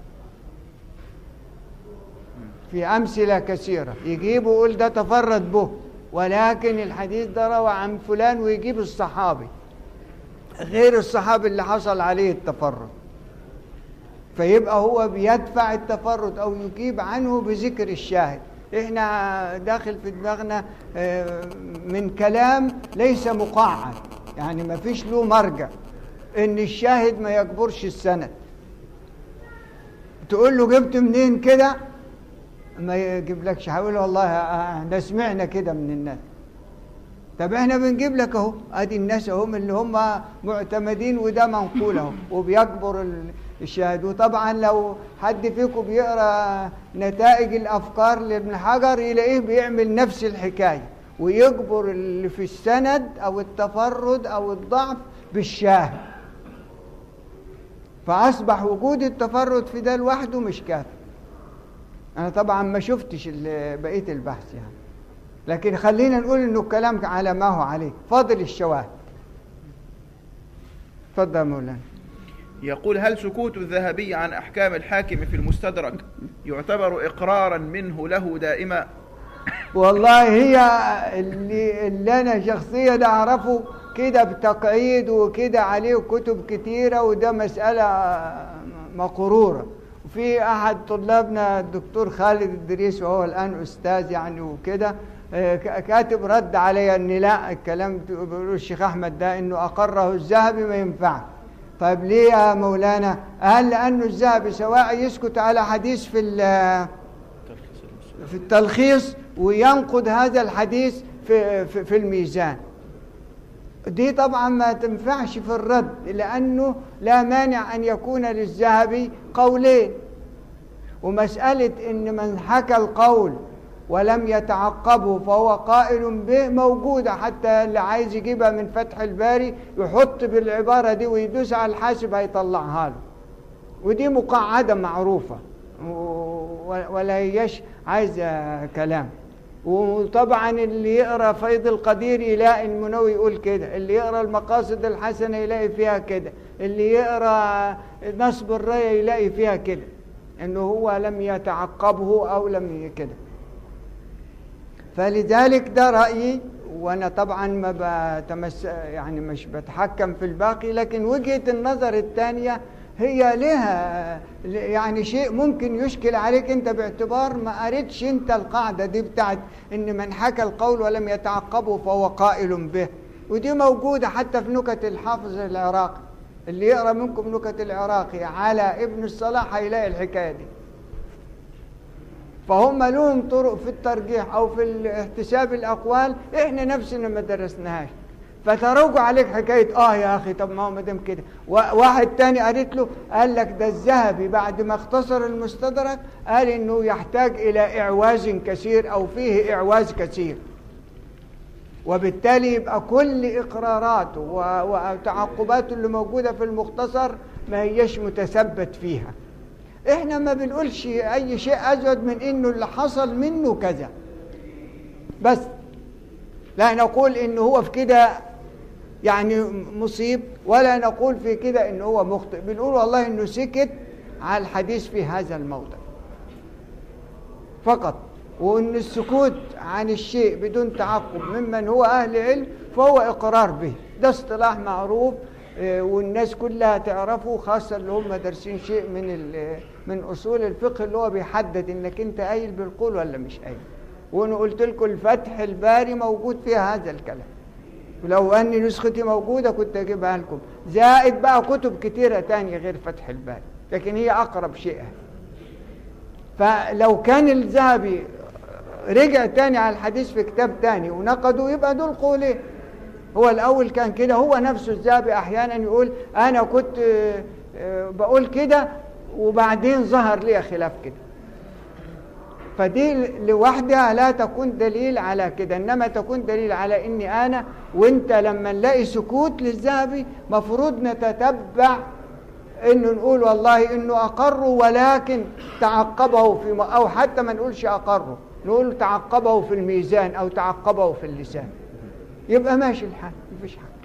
في أمثلة كثيرة يجيب ويقول ده تفرد به ولكن الحديث ده روى عن فلان ويجيب الصحابي غير الصحابي اللي حصل عليه التفرد فيبقى هو بيدفع التفرد او يجيب عنه بذكر الشاهد احنا داخل في دماغنا آه، من كلام ليس مقعد يعني ما فيش له مرجع ان الشاهد ما يجبرش السند تقول له جبت منين كده ما يجيب لكش هقول والله آه، احنا سمعنا كده من الناس طب احنا بنجيب لك اهو ادي الناس هم اللي هم معتمدين وده منقول اهو وبيكبر ال- الشاهد وطبعا لو حد فيكم بيقرا نتائج الافكار لابن حجر يلاقيه بيعمل نفس الحكايه ويجبر اللي في السند او التفرد او الضعف بالشاهد فاصبح وجود التفرد في ده لوحده مش كافي انا طبعا ما شفتش ال- بقيه البحث يعني لكن خلينا نقول انه الكلام على ما هو عليه فاضل الشواهد اتفضل يا مولانا يقول هل سكوت الذهبي عن أحكام الحاكم في المستدرك يعتبر إقرارا منه له دائما والله هي اللي, اللي انا شخصيا اعرفه كده بتقعيد وكده عليه كتب كتيره وده مساله مقروره وفي احد طلابنا الدكتور خالد الدريس وهو الان استاذ يعني وكده آه، ك- كاتب رد علي ان لا الكلام بيقول الشيخ احمد ده انه اقره الذهبي ما ينفعش طيب ليه يا مولانا قال لانه الذهبي سواء يسكت على حديث في ال- في التلخيص وينقد هذا الحديث في, في, في الميزان دي طبعا ما تنفعش في الرد لأنه لا مانع أن يكون للذهبي قولين ومسألة إن من حكى القول ولم يتعقبه فهو قائل به موجودة حتى اللي عايز يجيبها من فتح الباري يحط بالعبارة دي ويدوس على الحاسب هيطلعها له ودي مقعدة معروفة و- ولا هيش عايزة كلام وطبعا اللي يقرا فيض القدير يلاقي المنوي يقول كده اللي يقرا المقاصد الحسنه يلاقي فيها كده اللي يقرا نصب الرايه يلاقي فيها كده انه هو لم يتعقبه او لم ي- كده فلذلك ده رايي و- وانا طبعا ما بتمس يعني مش بتحكم في الباقي لكن وجهة النظر الثانية هي لها يعني شيء ممكن يشكل عليك انت باعتبار ما قريتش انت القاعدة دي بتاعت ان من حكى القول ولم يتعقبه فهو قائل به ودي موجودة حتى في نكت الحافظ العراقي اللي يقرأ منكم نكت العراقي على ابن الصلاح هيلاقي الحكاية دي فهم لهم طرق في الترجيح او في احتساب الاقوال احنا نفسنا ما درسناهاش فتروجوا عليك حكايه اه يا اخي طب ما هو ما دام كده واحد تاني قالت له قال لك ده الذهبي بعد ما اختصر المستدرك قال انه يحتاج الى اعواز كثير او فيه اعواز كثير وبالتالي يبقى كل اقراراته وتعقباته اللي موجوده في المختصر ما هيش متثبت فيها احنا ما بنقولش اي شيء ازود من انه اللي حصل منه كذا بس لا نقول انه هو في كده يعني مصيب ولا نقول في كده انه هو مخطئ بنقول والله انه سكت على الحديث في هذا الموضع فقط وان السكوت عن الشيء بدون تعقب ممن هو اهل علم فهو اقرار به ده اصطلاح معروف والناس كلها تعرفه خاصة اللي هم دارسين شيء من من أصول الفقه اللي هو بيحدد إنك أنت قايل بالقول ولا مش قايل وأنا قلت لكم الفتح الباري موجود فيها هذا الكلام ولو أني نسختي موجودة كنت أجيبها لكم زائد بقى كتب كتيرة تانية غير فتح الباري لكن هي أقرب شيء فلو كان الذهبي رجع تاني على الحديث في كتاب تاني ونقده يبقى دول قولين هو الأول كان كده هو نفسه الذهبي أحيانا يقول أنا كنت بقول كده وبعدين ظهر لي خلاف كده فدي لوحدها لا تكون دليل على كده إنما تكون دليل على إني أنا وإنت لما نلاقي سكوت للذهبي مفروض نتتبع إنه نقول والله إنه أقروا ولكن تعقبه في أو حتى ما نقولش أقروا نقول تعقبه في الميزان أو تعقبه في اللسان يبقى ماشي الحال مفيش حاجة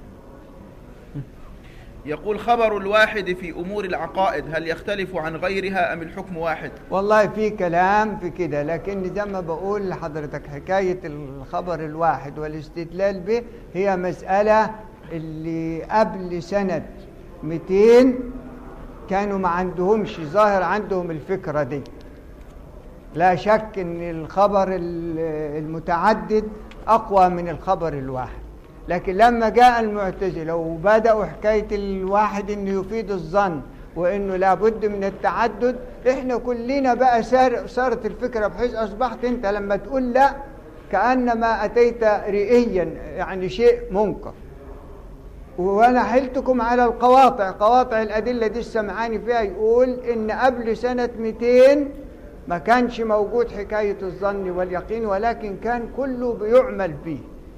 يقول خبر الواحد في أمور العقائد هل يختلف عن غيرها أم الحكم واحد والله في كلام في كده لكن زي ما بقول لحضرتك حكاية الخبر الواحد والاستدلال به هي مسألة اللي قبل سنة 200 كانوا ما عندهمش ظاهر عندهم الفكرة دي لا شك ان الخبر المتعدد أقوى من الخبر الواحد لكن لما جاء المعتزلة وبدأوا حكاية الواحد إنه يفيد الظن وإنه لابد من التعدد إحنا كلنا بقى سار صارت الفكرة بحيث أصبحت أنت لما تقول لا كأنما أتيت رئيا يعني شيء منكر وأنا حلتكم على القواطع قواطع الأدلة دي السمعاني فيها يقول إن قبل سنة 200 ما كانش موجود حكاية الظن واليقين ولكن كان كله بيعمل به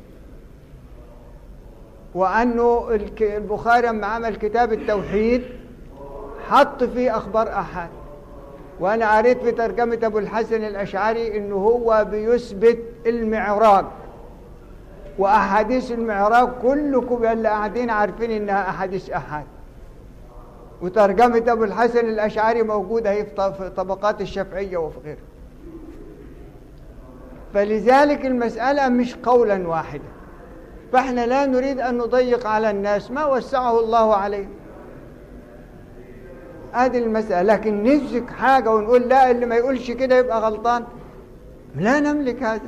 وأنه البخاري لما عمل كتاب التوحيد حط فيه أخبار أحد وأنا قريت في ترجمة أبو الحسن الأشعري إنه هو بيثبت المعراج وأحاديث المعراج كلكم اللي قاعدين عارفين إنها أحاديث أحد وترجمة أبو الحسن الأشعري موجودة هي في طبقات الشافعية وفي غيرها فلذلك المسألة مش قولا واحدا فاحنا لا نريد أن نضيق على الناس ما وسعه الله عليه هذه المسألة لكن نمسك حاجة ونقول لا اللي ما يقولش كده يبقى غلطان لا نملك هذا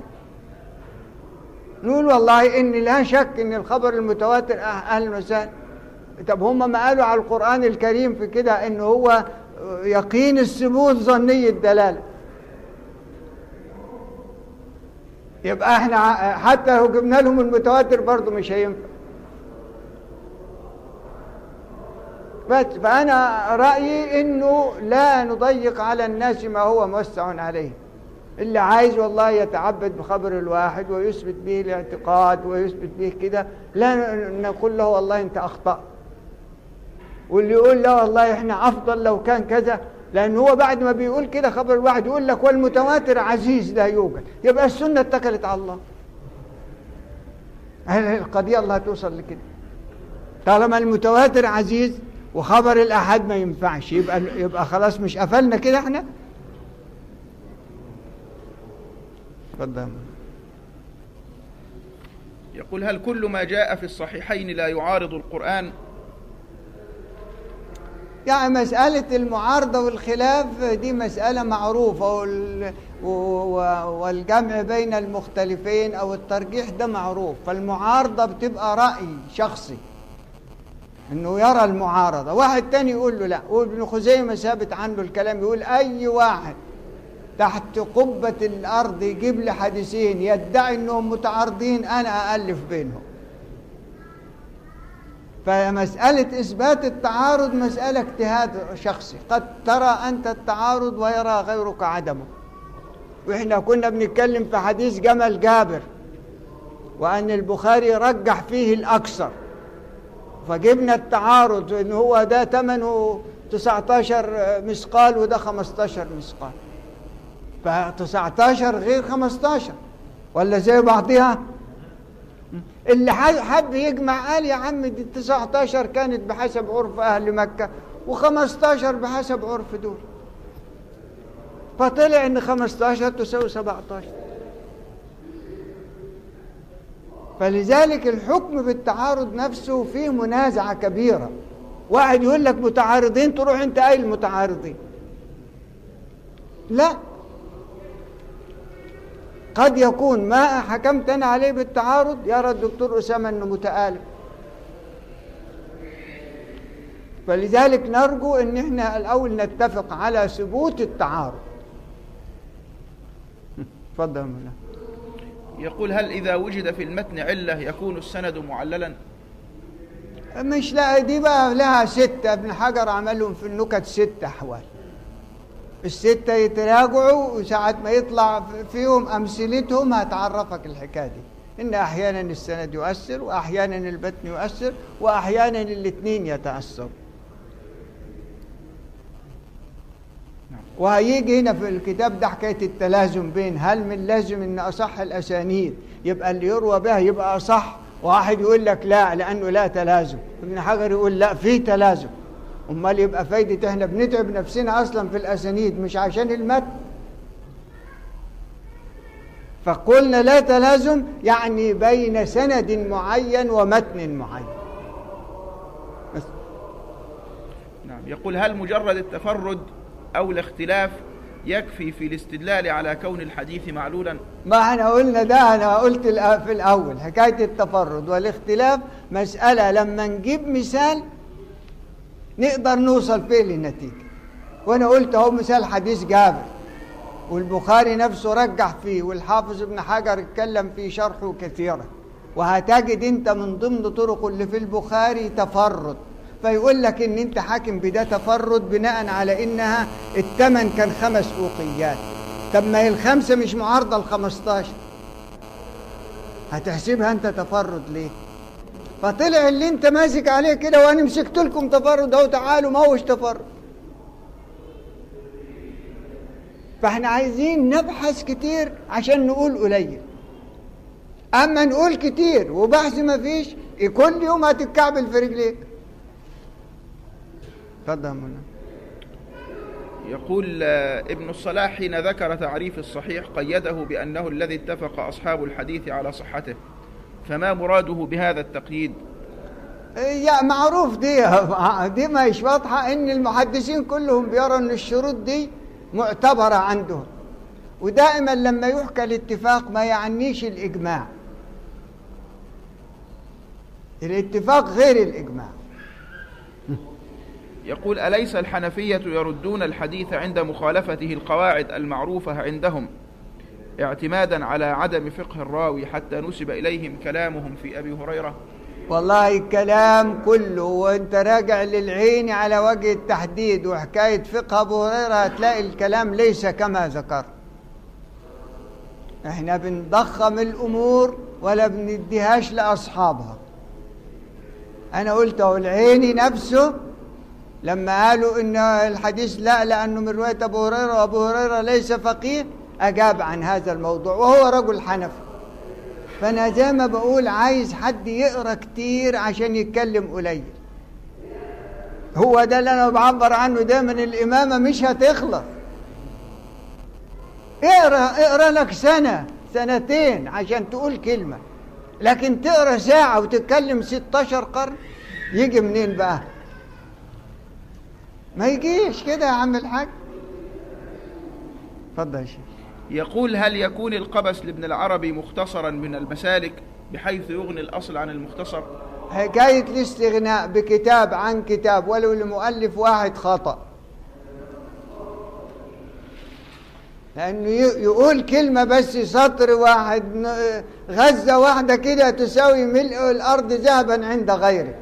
نقول والله إن لا شك إن الخبر المتواتر أهلا وسهلا طب هم ما قالوا على القرآن الكريم في كده إن هو يقين الثبوت ظني الدلالة يبقى احنا حتى لو جبنا لهم المتواتر برضه مش هينفع بس فأنا رأيي إنه لا نضيق على الناس ما هو موسع عليه اللي عايز والله يتعبد بخبر الواحد ويثبت به الاعتقاد ويثبت به كده لا نقول له والله أنت أخطأت واللي يقول لا والله احنا أفضل لو كان كذا لأن هو بعد ما بيقول كده خبر الواحد يقول لك والمتواتر عزيز لا يوجد يبقى السنة اتكلت على الله القضية الله توصل لكده طالما المتواتر عزيز وخبر الأحد ما ينفعش يبقى يبقى خلاص مش قفلنا كده احنا اتفضل يقول هل كل ما جاء في الصحيحين لا يعارض القرآن يعني مسألة المعارضة والخلاف دي مسألة معروفة وال... و- والجمع بين المختلفين أو الترجيح ده معروف فالمعارضة بتبقى رأي شخصي انه يرى المعارضة واحد تاني يقول له لا وابن خزيمة ثابت عنه الكلام يقول اي واحد تحت قبة الارض يجيب لي حديثين يدعي انهم متعارضين انا أألف بينهم فمسألة إثبات التعارض مسألة اجتهاد شخصي قد ترى أنت التعارض ويرى غيرك عدمه وإحنا كنا بنتكلم في حديث جمل جابر وأن البخاري رجح فيه الأكثر فجبنا التعارض إن هو ده ثمنه 19 مثقال وده 15 مثقال ف 19 غير 15 ولا زي بعضها اللي ح- حب يجمع قال يا عم دي 19 كانت بحسب عرف أهل مكة و15 بحسب عرف دول فطلع إن 15 تساوي 17 فلذلك الحكم بالتعارض نفسه فيه منازعة كبيرة واحد يقول لك متعارضين تروح انت قايل متعارضين لا قد يكون ما حكمت انا عليه بالتعارض يرى الدكتور اسامه انه متآلف فلذلك نرجو ان احنا الاول نتفق على ثبوت التعارض اتفضل يا مولانا يقول هل إذا وجد في المتن علة يكون السند معللا مش لا دي بقى لها ستة ابن حجر عملهم في النكت ستة أحوال الستة يتراجعوا وساعة ما يطلع فيهم أمثلتهم هتعرفك الحكاية دي إن أحيانا السند يؤثر وأحيانا البتن يؤثر وأحيانا الاثنين يتأثروا وهيجي هنا في الكتاب ده حكاية التلازم بين هل من لازم ان اصح الاسانيد يبقى اللي يروى بها يبقى اصح واحد يقول لك لا لانه لا تلازم ابن حجر يقول لا في تلازم امال يبقى فايدة احنا بنتعب نفسنا اصلا في الاسانيد مش عشان المتن فقلنا لا تلازم يعني بين سند معين ومتن معين بس نعم يقول هل مجرد التفرد أو الاختلاف يكفي في الاستدلال على كون الحديث معلولا ما احنا قلنا ده انا قلت الأ- في الاول حكايه التفرد والاختلاف مساله لما نجيب مثال نقدر نوصل فيه للنتيجه وانا قلت اهو مثال حديث جابر والبخاري نفسه رجح فيه والحافظ ابن حجر اتكلم في شرحه كثيرا وهتجد انت من ضمن طرق اللي في البخاري تفرد فيقول لك ان انت حاكم بده تفرد بناء على انها الثمن كان خمس اوقيات طب ما هي الخمسه مش معارضه ل 15 هتحسبها انت تفرد ليه؟ فطلع اللي انت ماسك عليه كده وانا مسكت لكم تفرد اهو تعالوا ما هوش تفرد فاحنا عايزين نبحث كتير عشان نقول قليل اما نقول كتير وبحث ما فيش كل يوم هتتكعبل في رجليك اتفضل يا مولانا يقول آه، ابن الصلاح حين ذكر تعريف الصحيح قيده بأنه الذي اتفق أصحاب الحديث على صحته فما مراده بهذا التقييد يا معروف دي دي ما هيش واضحه ان المحدثين كلهم بيروا ان الشروط دي معتبره عندهم ودائما لما يحكى الاتفاق ما يعنيش الاجماع الاتفاق غير الاجماع يقول أليس الحنفية يردون الحديث عند مخالفته القواعد المعروفة عندهم اعتمادا على عدم فقه الراوي حتى نسب إليهم كلامهم في أبي هريرة والله الكلام كله وانت راجع للعين على وجه التحديد وحكاية فقه أبو هريرة هتلاقي الكلام ليس كما ذكر احنا بنضخم الأمور ولا بنديهاش لأصحابها أنا قلت أهو العيني نفسه لما قالوا إن الحديث لا لأنه من رواية أبو هريرة وأبو هريرة ليس فقيه أجاب عن هذا الموضوع وهو رجل حنفي فانا زي ما بقول عايز حد يقرا كتير عشان يتكلم قليل هو ده اللي انا بعبر عنه دايما الامامه مش هتخلص اقرا اقرا لك سنه سنتين عشان تقول كلمه لكن تقرا ساعة وتتكلم 16 قرن يجي منين بقى؟ ما يجيش كده يا عم الحاج اتفضل يا شيخ يقول هل يكون القبس لابن العربي مختصرا من المسالك بحيث يغني الأصل عن المختصر حكاية الاستغناء بكتاب عن كتاب ولو لمؤلف واحد خطأ لأنه ي- يقول كلمة بس سطر واحد ن- غزة واحدة كده تساوي ملء الأرض ذهبا عند غيره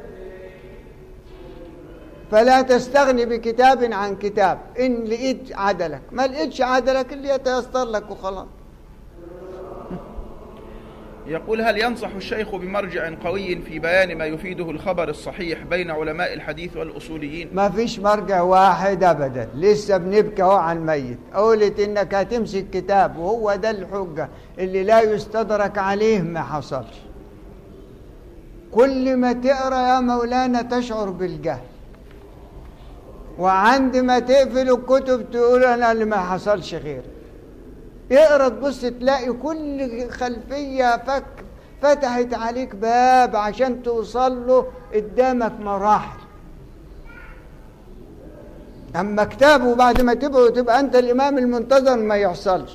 فلا تستغني بكتاب عن كتاب إن لقيت عدلك ما لقيتش عدلك اللي يتيسر لك وخلاص يقول هل ينصح الشيخ بمرجع قوي في بيان ما يفيده الخبر الصحيح بين علماء الحديث والأصوليين ما فيش مرجع واحد ابدا لسه بنبكي اهو على الميت قولت انك هتمسك كتاب وهو ده الحجه اللي لا يستدرك عليه ما حصلش كل ما تقرا يا مولانا تشعر بالجهل وعندما تقفل الكتب تقول انا اللي ما حصلش غير اقرا تبص تلاقي كل خلفيه فك فتحت عليك باب عشان توصل له قدامك مراحل اما كتاب وبعد ما تبقى وتبقى انت الامام المنتظر ما يحصلش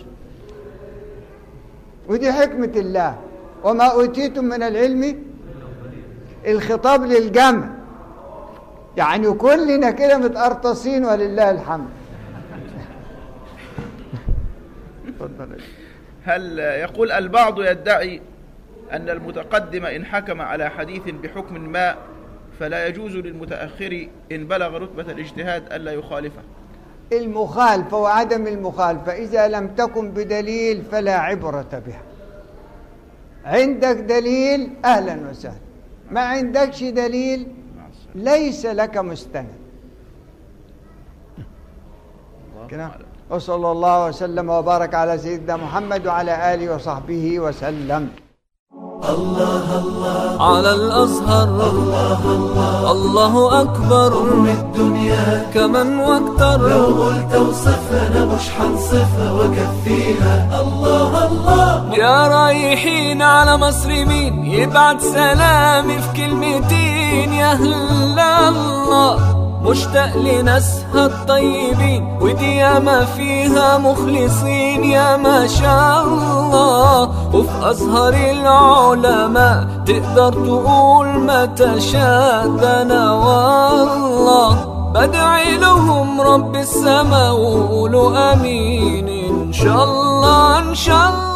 ودي حكمه الله وما اوتيتم من العلم الخطاب للجمع يعني كلنا كده متقرطصين ولله الحمد اتفضل يا شيخ. هل يقول البعض يدعي أن المتقدم إن حكم على حديث بحكم ما فلا يجوز للمتأخر إن بلغ رتبة الاجتهاد ألا يخالفه المخالفة وعدم المخالفة إذا لم تكن بدليل فلا عبرة بها عندك دليل أهلا وسهلا ما عندكش دليل مع السلامة. ليس لك مستند الله كده أعلم. وصلى الله وسلم وبارك على سيدنا محمد وعلى آله وصحبه وسلم على الأزهر الله أكبر من الدنيا كمن واكتر لو قلت اوصفها انا مش حنصفها واكفيها الله الله يا رايحين على مصر مين يبعت سلامي في كلمتين يا هلا الله مشتاق لناسها الطيبين ودي ياما فيها مخلصين يا ما شاء الله وفي أزهر العلماء تقدر تقول ما تشاء ده أنا والله بدعي لهم رب السماء وقولوا امين ان شاء الله ان شاء الله